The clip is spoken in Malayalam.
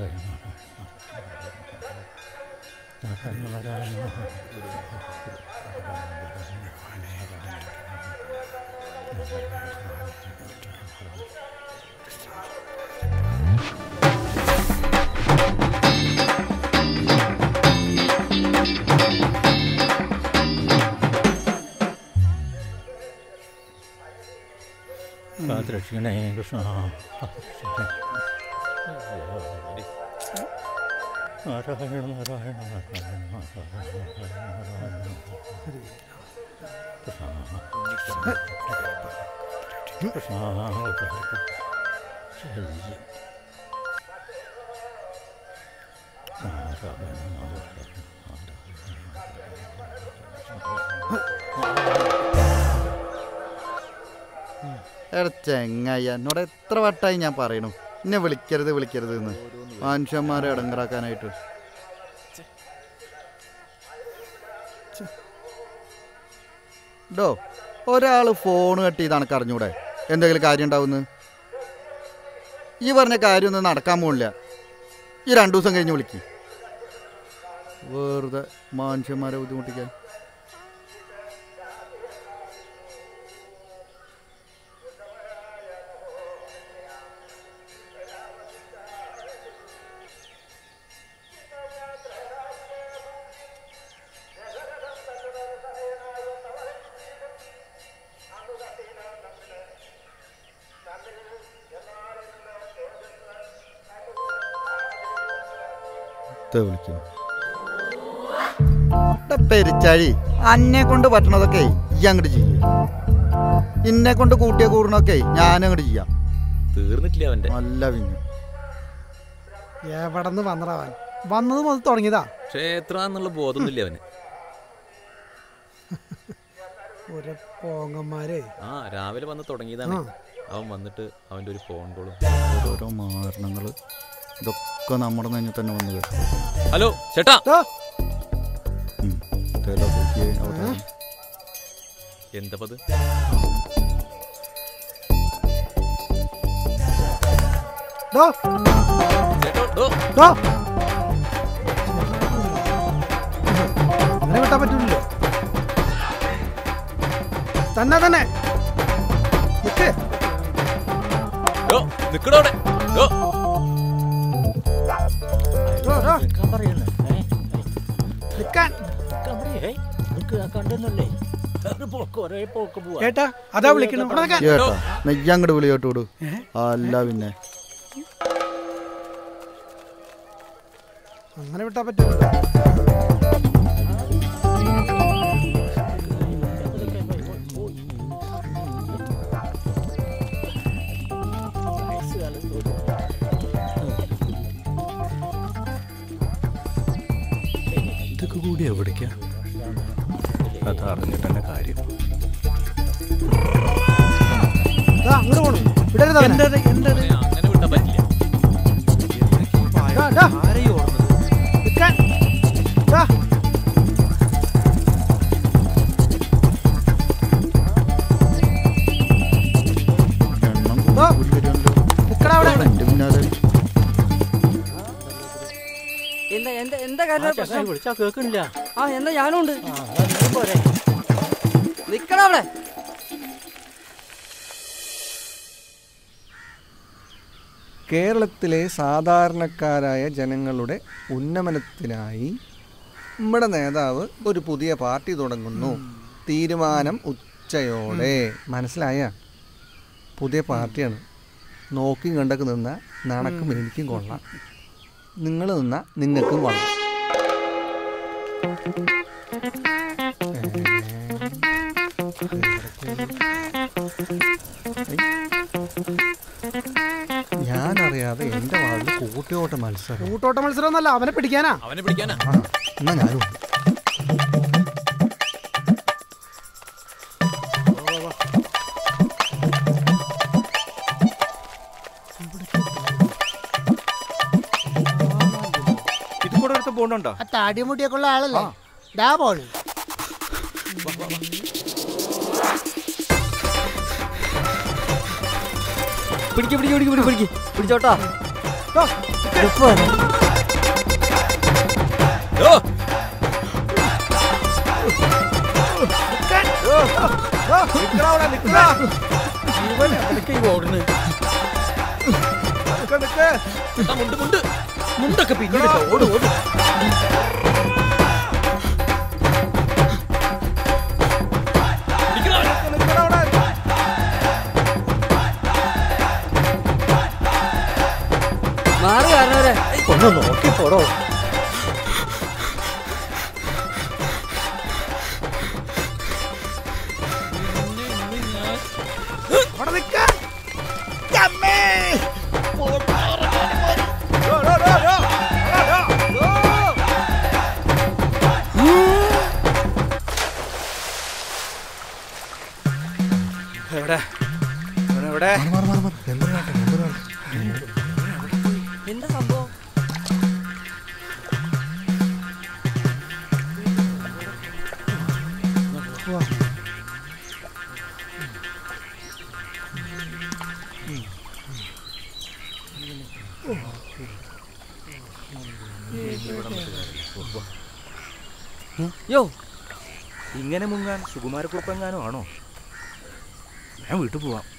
കാത്തുരക്ഷിക്കണേ കൃഷ്ണ നാരായണ നാരായണ നാരായണ കൃഷ്ണ ശല്യം നാരായണ എടാ ചെങ്ങായി എന്നോട് എത്ര വട്ടായി ഞാൻ പറയണു എന്നെ വിളിക്കരുത് വിളിക്കരുത് എന്ന് മനുഷ്യന്മാരെ ഇടങ്ങറാക്കാനായിട്ട് ഡോ ഒരാൾ ഫോൺ കട്ട് ചെയ്ത് അനക്ക് അറിഞ്ഞൂടെ എന്തെങ്കിലും കാര്യം ഉണ്ടാവുന്നു ഈ പറഞ്ഞ കാര്യമൊന്നും നടക്കാൻ പോണില്ല ഈ രണ്ടു ദിവസം കഴിഞ്ഞ് വിളിക്ക് വെറുതെ മനുഷ്യന്മാരെ ബുദ്ധിമുട്ടിക്കാൻ ഇത്ത വിളിക്കുന്നു എടാ പെരിച്ചാഴി അന്നെ കൊണ്ട് പറ്റണതൊക്കെ ഈ അങ്ങോട്ട് ചെയ്യും ഇന്നെ കൊണ്ട് കൂട്ടിയ കൂടണൊക്കെ ഞാൻ അങ്ങോട്ട് ചെയ്യാം തീർന്നിട്ടില്ല അവന്റെ നല്ല പിന്നെ എവിടെന്ന് വന്നടാവൻ വന്നത് മുതൽ തുടങ്ങിയതാ ക്ഷേത്ര എന്നുള്ള ബോധമൊന്നുമില്ല അവന് ഒരു പോങ്ങന്മാരെ ആ രാവിലെ വന്ന് തുടങ്ങിയതാണ് ആ. അവൻ വന്നിട്ട് അവന്റെ ഒരു ഫോൺ കോളും ഓരോരോ മാരണങ്ങൾ ഇതൊക്കെ നമ്മുടെ നെഞ്ഞിൽ തന്നെ വന്നു കയറും ഹലോ ചേട്ടാ ഉം. ഇതേലോ നോക്കിയേ, അവിടെ. എന്താ പത് ഡോ ചേട്ടോ ഡോ. ഡോ അങ്ങനെ വിട്ടാൻ പറ്റൂലല്ലോ തന്നെ തന്നെ നിക്ക് ഡോ, നിക്കടോ അവിടെ ഡോ. ഡോ, ഡോ. നിൽക്കാൻ പറയല്ലേ ഏ? നിക്കാൻ നിൽക്കാൻ പറയേ നിൽക്കുക കണ്ടെന്നല്ലേ ഒരു പോക്ക് ഒരേ പോക്ക് പോവാ കേട്ടാ അതാ വിളിക്കണം ഇവിടെ നിക്കാൻ കേട്ടാ നെയ്യ അങ്ങോട്ട് വിളി കേട്ടു വിടൂ അല്ല പിന്നെ അങ്ങനെ വിട്ടാ പറ്റൂല ഇതൊക്കെ കൂടി എവിടേക്കാ അത് അറിഞ്ഞിട്ട് തന്നെ കാര്യം ദാ, അങ്ങോട്ട് പോണു വിടരുത് അവനെ. അവനെ അങ്ങനെ വിട്ടാൻ പറ്റില്ല ഡാ, ഡാ. നിക്കാൻ. ഡാ. എണ്ണം ഓ. കൂടി വരുമല്ലോ നിക്കടാ അവിടെ എൻ്റെ പിന്നാലെ എന്താ എന്താ എന്താ കാര്യം പ്രശ്നം വിളിച്ചാ കേൾക്കണില്ല ആ എന്താ ഞാനും ഉണ്ട് ആ അത് പോരെ നിക്കണ അവിടെ കേരളത്തിലെ സാധാരണക്കാരായ ജനങ്ങളുടെ ഉന്നമനത്തിനായി നമ്മുടെ നേതാവ് ഒരു പുതിയ പാർട്ടി തുടങ്ങുന്നു തീരുമാനം ഉച്ചയോടെ മനസ്സിലായ പുതിയ പാർട്ടിയാണ് നോക്കിയും കണ്ടൊക്കെ നിന്ന നടക്കും എനിക്കും കൊള്ളാം നിങ്ങൾ നിന്ന നിങ്ങൾക്കും കൊള്ളാം ഞാനറിയാതെ എൻ്റെ വാളിൽ കൂട്ടിയോട്ട മത്സരം കൂട്ടോട്ട മത്സരം ഒന്നല്ല അവനെ പിടിക്കാനാ അവനെ പിടിക്കാനാ ആ, എന്നാ ഞാനും ഉണ്ട്. ഇത് കൂടെ എടുത്ത് പോകണുണ്ടോ ആ താടിമുടിയൊക്കെ ഉള്ള ആളല്ലേ ഡാ പോണ് പിടിക്ക് പിടിക്ക് പിടിക്ക് പിടിക്ക് പിടിക്ക് പിടിച്ചോട്ടാ ഡോ, ഇവൻ എവിടേക്കാ ഈ ഓടുന്നത് ആ മുണ്ട് മുണ്ട് മുണ്ടൊക്കെ പിന്നീട് ഓട് ഓട് നിക്കടാ അവിടെ. മാറി കാരണവരെ ഒന്ന് നോക്കി പോടോ അവിടെ നിക്ക എവിടെ എവിടെ എന്താ സംഭവം യോ ഇങ്ങനെ മുങ്ങാൻ സുകുമാരക്കുറുപ്പെങ്ങാനും ആണോ ഞാൻ വീട്ടിൽ പോവാം